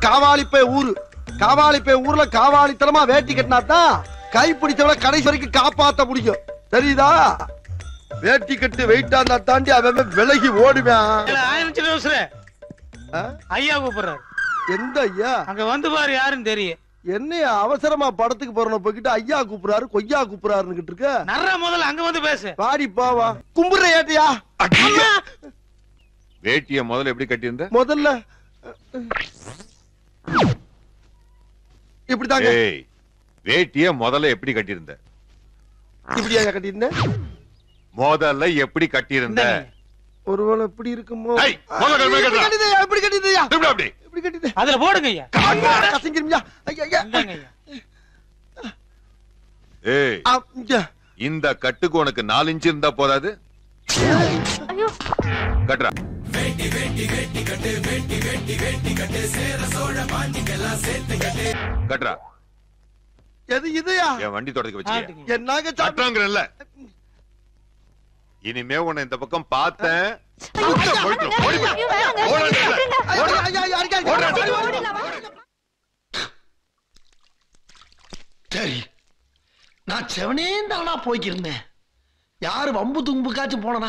காவாலிப்பே ஊரு காவாலிப்பே ஊர்ல காவாலித்தனமா வேட்டி கட்டினா தான் கை பிடிச்சவன கடைசி வரைக்கும் காப்பாத்த முடியும் தெரியுதா வேட்டி கட்டு வெயிட்டா இருந்தா தாண்டி அவன் விலகி ஓடுவான் ஆயிரம் சில அவசர ஆ? ஐயா கூப்பிடுறாரு எந்த ஐயா அங்க வந்து பாரு யாருன்னு தெரியும் என்னையா அவசரமா படத்துக்கு போறன போய்கிட்டு ஐயா கூப்பிடுறாரு கொய்யா கூப்பிடுறாருன்னு இருக்க நர்ற முதல்ல அங்க வந்து பேசு வாடி பாவா கும்பிடுற ஏட்டியா வேட்டிய முதல்ல எப்படி கட்டியிருந்த முதல்ல இப்படிதாங்க ஏய் வேட்டிய முதல்ல எப்படி கட்டியிருந்த இப்படியா கட்டியிருந்தேன் முதல்ல எப்படி கட்டியிருந்த இந்தாங்க. ஒருவேளை இப்படி இருக்குமோ ஐய், முதல்ல கட்டு, இப்படி கட்டு. கட்டிதையா இப்படி கட்டிதையா இப்படி அப்படி இப்படி கட்டிதே அதுல போடுங்க ஐயா கசங்கிருமியா ஐயா ஐயா இந்தாங்க ஐயா ஏய் ஆ, இங்க. இந்த கட்டுக்கு உனக்கு நாலு இன்ச்சு இருந்தா போதாது கட்டுறா கட்டுறா எது இதுயா என் வண்டி தொடக்க வச்சு ஆட்டுங்க. என்னங்க சாப்பிட்டு கட்டுறாங்கிறல்ல இனிமே உன்னை இந்த பக்கம் பார்த்தேன் போயிட்டு வா, ஓடி போய். ஓடாதீங்க. ஐயா, ஐயா, ஐயா, ஐயா, ஐயா, ஓடுறா. ஓடி, ஓடி, ஓடி. சரி நான் செவனே தானா போய்க்கிருந்தேன் யாரு வம்பு தும்புக்காச்சும் போனனா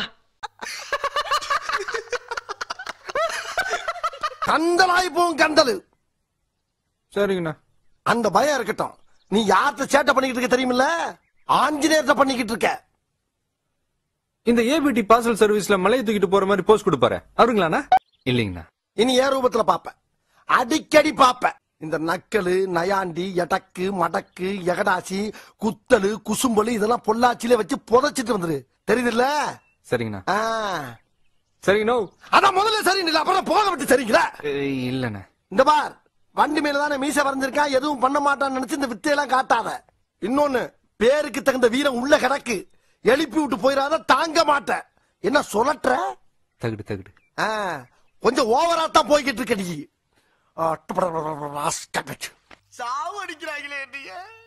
கந்தலாய் போகும் கந்தலு சரிங்கண்ணா அந்த பயம் இருக்கட்டும் நீ யார்கிட்ட சேட்டை பண்ணிக்கிட்டு இருக்க தெரியுமில்ல ஆஞ்சநேயர்கிட்ட பண்ணிக்கிட்டு இருக்க இந்த ஏபிடி பார்சல் சர்வீஸ்ல மலையை தூக்கிட்டு போற மாதிரி போஸ்ட் கொடுப்பாரு அவருங்களாண்ணா இல்லைங்கண்ணா இனி ஏன் ரூபத்துல பாப்ப அடிக்கடி பாப்ப இந்த நக்கலு நயாண்டி எடக்கு மடக்கு எகடாசி குத்தலு குசும்பலு இதெல்லாம் பொள்ளாச்சியில வச்சு புதைச்சிட்டு வந்துரு தெரியுதுல்ல சரிங்கண்ணா ஆ. சரிங்கண்ணா அதான் முதல்ல சரி இல்ல அப்புறம் போக விட்டு சரிங்களா ஏய், இல்லண்ணா இந்த பார் வண்டி மேல தானே மீச வரைஞ்சிருக்கான் எதுவும் பண்ண மாட்டான்னு நினைச்சு இந்த வித்தையெல்லாம் காட்டாத இன்னொன்னு பேருக்கு தகுந்த வீரம் உள்ள கிடக்கு எழுப்பி விட்டு போயிடாத தாங்க மாட்டேன் என்ன சொல்லற்ற தகுடு தகுடு ஆ, கொஞ்சம் ஓவரா தான் போய்கிட்டு இருக்க நீ சாவு அடிக்கிறாங்களே நீங்க